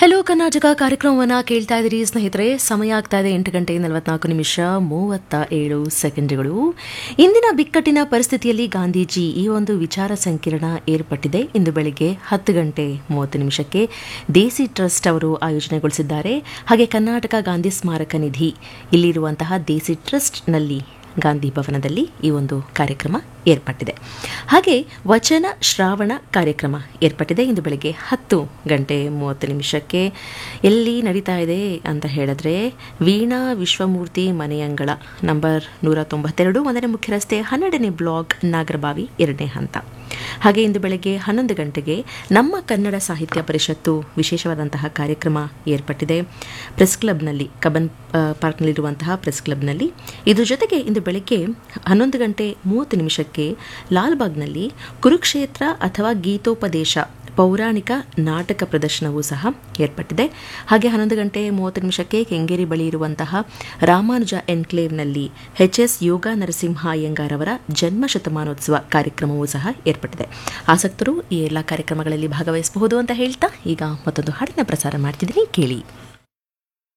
hello Karnataka ಕಾರ್ಯಕ್ರಮವನ್ನ ಕೇಳ್ತಾ ಇದ್ದೀರಿ ಸ್ನೇಹಿತರೆ ಸಮಯ ಆಗ್ತಾ ಇದೆ ಎಂಟು ಗಂಟೆ ನಲವತ್ನಾಲ್ಕು ನಿಮಿಷ ಮೂವತ್ತ ಏಳು ಸೆಕೆಂಡ್ಗಳು ಇಂದಿನ ಬಿಕ್ಕಟ್ಟಿನ ಪರಿಸ್ಥಿತಿಯಲ್ಲಿ ಗಾಂಧೀಜಿ ಈ ಒಂದು ವಿಚಾರ ಸಂಕಿರಣ ಏರ್ಪಟ್ಟಿದೆ ಇಂದು ಬೆಳಿಗ್ಗೆ ಹತ್ತು ಗಂಟೆ ಮೂವತ್ತು ನಿಮಿಷಕ್ಕೆ ದೇಸಿ ಟ್ರಸ್ಟ್ ಅವರು ಆಯೋಜನೆಗೊಳಿಸಿದ್ದಾರೆ ಹಾಗೆ ಕರ್ನಾಟಕ ಗಾಂಧಿ ಸ್ಮಾರಕ ನಿಧಿ ಇಲ್ಲಿರುವಂತಹ ದೇಸಿ ಟ್ರಸ್ಟ್ನಲ್ಲಿ ಗಾಂಧಿ ಭವನದಲ್ಲಿ ಈ ಒಂದು ಕಾರ್ಯಕ್ರಮ ಏರ್ಪಟ್ಟಿದೆ ಹಾಗೆ ವಚನ ಶ್ರಾವಣ ಕಾರ್ಯಕ್ರಮ ಏರ್ಪಟ್ಟಿದೆ ಇಂದು ಬೆಳಗ್ಗೆ ಹತ್ತು ಗಂಟೆ ಮೂವತ್ತು ನಿಮಿಷಕ್ಕೆ ಎಲ್ಲಿ ನಡೀತಾ ಇದೆ ಅಂತ ಹೇಳಿದ್ರೆ ವೀಣಾ ವಿಶ್ವಮೂರ್ತಿ ಮನೆಯಂಗಳ ನಂಬರ್ ನೂರ ತೊಂಬತ್ತೆರಡು ಒಂದನೇ ಮುಖ್ಯ ರಸ್ತೆ ಹನ್ನೆರಡನೇ ಬ್ಲಾಕ್ ನಾಗರಬಾವಿ ಎರಡನೇ ಹಂತ ಹಾಗೆ ಇಂದು ಬೆಳಗ್ಗೆ ಹನ್ನೊಂದು ಗಂಟೆಗೆ ನಮ್ಮ ಕನ್ನಡ ಸಾಹಿತ್ಯ ಪರಿಷತ್ತು ವಿಶೇಷವಾದಂತಹ ಕಾರ್ಯಕ್ರಮ ಏರ್ಪಟ್ಟಿದೆ ಪ್ರೆಸ್ ಕ್ಲಬ್ನಲ್ಲಿ ಕಬನ್ ಆ, ಪಾರ್ಕ್ನಲ್ಲಿರುವಂತಹ ಪ್ರೆಸ್ ಕ್ಲಬ್ನಲ್ಲಿ ಇದ್ರ ಜೊತೆಗೆ ಇಂದು ಬೆಳಗ್ಗೆ ಹನ್ನೊಂದು ಗಂಟೆ ಮೂವತ್ತು ನಿಮಿಷಕ್ಕೆ ಲಾಲ್ಬಾಗ್ನಲ್ಲಿ ಕುರುಕ್ಷೇತ್ರ ಅಥವಾ ಗೀತೋಪದೇಶ ಪೌರಾಣಿಕ ನಾಟಕ ಪ್ರದರ್ಶನವೂ ಸಹ ಏರ್ಪಟ್ಟಿದೆ ಹಾಗೆ ಹನ್ನೊಂದು ಗಂಟೆ ಮೂವತ್ತು ನಿಮಿಷಕ್ಕೆ ಕೆಂಗೇರಿ ಬಳಿ ಇರುವಂತಹ ರಾಮಾನುಜ ಎನ್ಕ್ಲೇವ್ನಲ್ಲಿ ಎಚ್ ಎಸ್ ಯೋಗ ನರಸಿಂಹ ಅಯ್ಯಂಗಾರ್ ಅವರ ಜನ್ಮ ಶತಮಾನೋತ್ಸವ ಕಾರ್ಯಕ್ರಮವೂ ಸಹ ಏರ್ಪಟ್ಟಿದೆ ಆಸಕ್ತರು ಈ ಎಲ್ಲ ಕಾರ್ಯಕ್ರಮಗಳಲ್ಲಿ ಭಾಗವಹಿಸಬಹುದು ಅಂತ ಹೇಳ್ತಾ ಈಗ ಮತ್ತೊಂದು ಹಾಡಿನ ಪ್ರಸಾರ ಮಾಡ್ತಿದ್ದೀನಿ ಕೇಳಿ